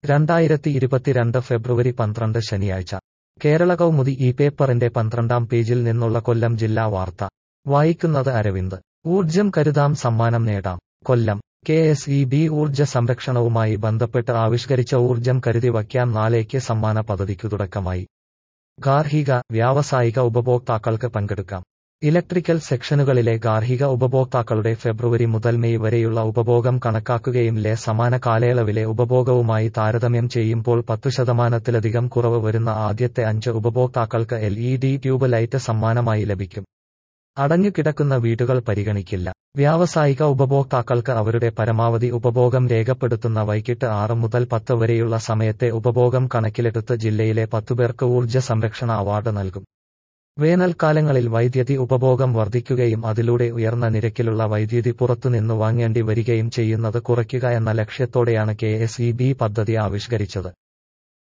രണ്ടായിരത്തി ഇരുപത്തിരണ്ട് ഫെബ്രുവരി പന്ത്രണ്ട് ശനിയാഴ്ച കേരള കൗമുദി ഈ പേപ്പറിന്റെ പന്ത്രണ്ടാം പേജിൽ നിന്നുള്ള കൊല്ലം ജില്ലാ വാർത്ത വായിക്കുന്നത് അരവിന്ദ് ഊർജം കരുതാം സമ്മാനം നേടാം Kollam K S E B ഊർജ സംരക്ഷണവുമായി ബന്ധപ്പെട്ട് ആവിഷ്കരിച്ച ഊർജം കരുതി വയ്ക്കാം നാളേക്ക് സമ്മാന പദ്ധതിക്കു തുടക്കമായി ഗാർഹിക വ്യാവസായിക ഉപഭോക്താക്കൾക്ക് പങ്കെടുക്കാം ഇലക്ട്രിക്കൽ സെക്ഷനുകളിലെ ഗാർഹിക ഉപഭോക്താക്കളുടെ ഫെബ്രുവരി മുതൽ മെയ് വരെയുള്ള ഉപഭോഗം കണക്കാക്കുകയും ലെ സമാന കാലയളവിലെ ഉപഭോഗവുമായി താരതമ്യം ചെയ്യുമ്പോൾ പത്തു ശതമാനത്തിലധികം കുറവ് വരുന്ന ആദ്യത്തെ അഞ്ച് ഉപഭോക്താക്കൾക്ക് L E D tube light സമ്മാനമായി ലഭിക്കും അടഞ്ഞുകിടക്കുന്ന വീടുകൾ പരിഗണിക്കില്ല വ്യാവസായിക ഉപഭോക്താക്കൾക്ക് അവരുടെ പരമാവധി ഉപഭോഗം രേഖപ്പെടുത്തുന്ന വൈകിട്ട് ആറ് മുതൽ പത്ത് വരെയുള്ള സമയത്തെ ഉപഭോഗം കണക്കിലെടുത്ത് ജില്ലയിലെ പത്തുപേർക്ക് ഊർജ്ജ സംരക്ഷണ അവാർഡ് നൽകും വേനൽക്കാലങ്ങളിൽ വൈദ്യുതി ഉപഭോഗം വർദ്ധിക്കുകയും അതിലൂടെ ഉയർന്ന നിരക്കിലുള്ള വൈദ്യുതി പുറത്തുനിന്നു വാങ്ങേണ്ടി വരികയും ചെയ്യുന്നത് കുറയ്ക്കുക എന്ന ലക്ഷ്യത്തോടെയാണ് കെ പദ്ധതി ആവിഷ്കരിച്ചത്